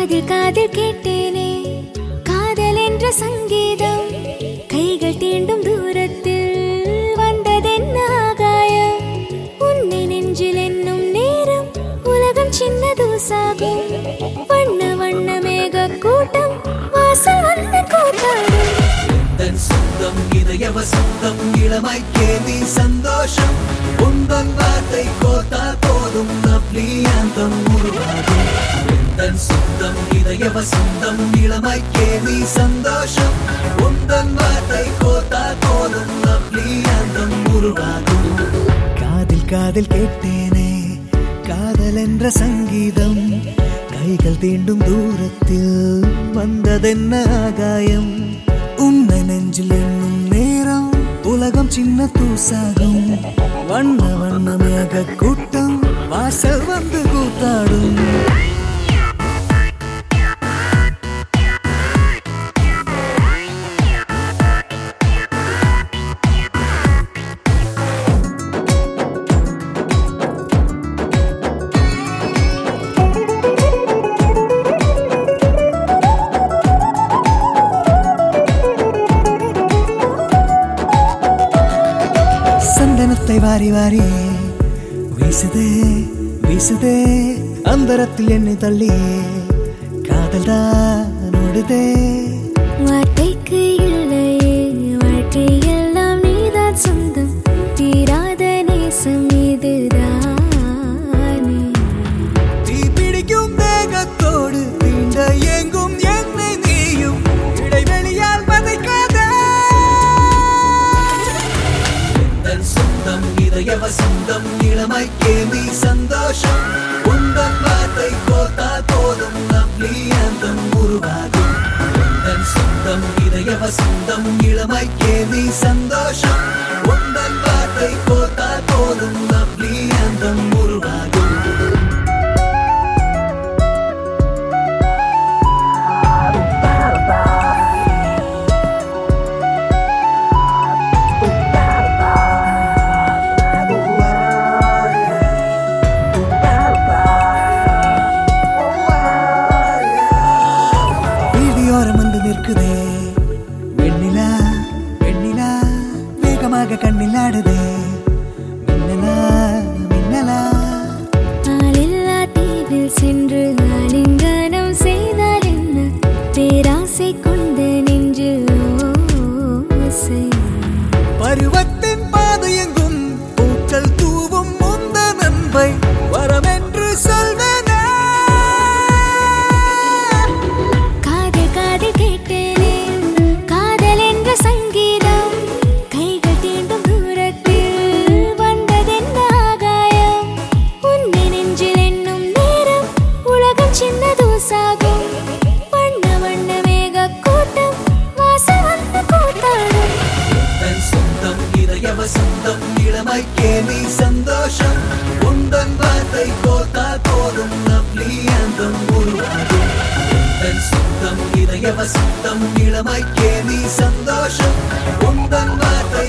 காதில் காதில் கேட்டேனே காதல் என்ற சங்கீதம் கைகள் தீண்டும் தூரத்தில் வந்ததென்ன ஆகாயம் உன்னை நெஞ்சில் என்னும் நேரம் உலகம் சின்ன தூசாகும் வண்ண வண்ண மேக கூட்டம் வாசல் வந்து கூத்தாடும் தன் சொந்தம் இதய வசந்தம் இளமை கேதி சந்தோஷம் உந்தன் வார்த்தை கோத்தால் போதும் நப்ளி அந்தம் உருவாகும் தன் சொந்தம் இதய வசந்தம் இளமை கேதி சந்தோஷம் உந்தன் வார்த்தை கோத்தால் போதும் நப்ளி அந்தம் உருவாகும் காதில் காதில் கேட்டேனே காதல் என்ற சங்கீதம் கைகள் தீண்டும் தூரத்தில் வந்ததென்ன ஆகாயம் உன்னை நெஞ்சில் என்னும் நேரம் உலகம் சின்ன தூசாகும் வண்ண வண்ண மேக கூட்டம் வாசல் வந்து கூத்தாடும் சந்தனத்தை வாரி வாரி வீசுதே வீசுதே அந்தரத்தில் என்னை தள்ளி காதல் தான் ஓடுதே வார்த்தைக்கு இல்லையே வாழ்க்கை எல்லாம் நீதான் சொந்தம் தீராத நேசம் இதுதானே தீ பிடிக்கும் தேகத்தோடு தீண்ட எங்கும் என்னை நீயும் இடைவெளியால் வதைக்காதே தன் சொந்தம் இதய வசந்தம் இளமை கேள்வி சந்தோஷம் உந்தன் வார்த்தை கோத்தால் போதும் நப்ளி அந்தம் உருவாகும் தன் சொந்தம் இதய வசந்தம் இளமை கேள்வி சந்தோஷம் உந்தன் வார்த்தை கோத்தால் போதும் நப்ளி அந்தம் உருவாகும் வீதியோரம் வந்து நிற்குதே வெண்ணிலா வெண்ணிலா வேகமாக கண்ணில் ஆடுதே மின்னலா மின்னலா ஆளில்லா தீவில் சென்று ஆலிங்கனம் செய்தால் என்ன பேராசை கொண்ட நெஞ்சு ஓசை பருவத்தின் பாதையெங்கும் பூக்கள் தூவும் முந்த நண்பை வரமென்று சொல்வேனே காதல் காதல் கேட்டேனே காதல் என்ற சங்கீதம் கைகள் தீண்டும் தூரத்தில் வந்ததென்ன ஆகாயம் உன்னை நெஞ்சில் என்னும் நேரம் உலகம் சின்ன தூசாகும் வண்ண வண்ண மேக கூட்டம் வாசல் வந்து கூத்தாடும் தன் சொந்தம் இதய வசந்தம் இளமை கேலி சந்தோஷம் உந்தன் வார்த்தை கோத்தால் போதும் நப்ளி அந்தம் உருவாகும் தன் சொந்தம் இதய வசந்தம் இளமை கேலி சந்தோஷம் உந்தன் வார்த்தை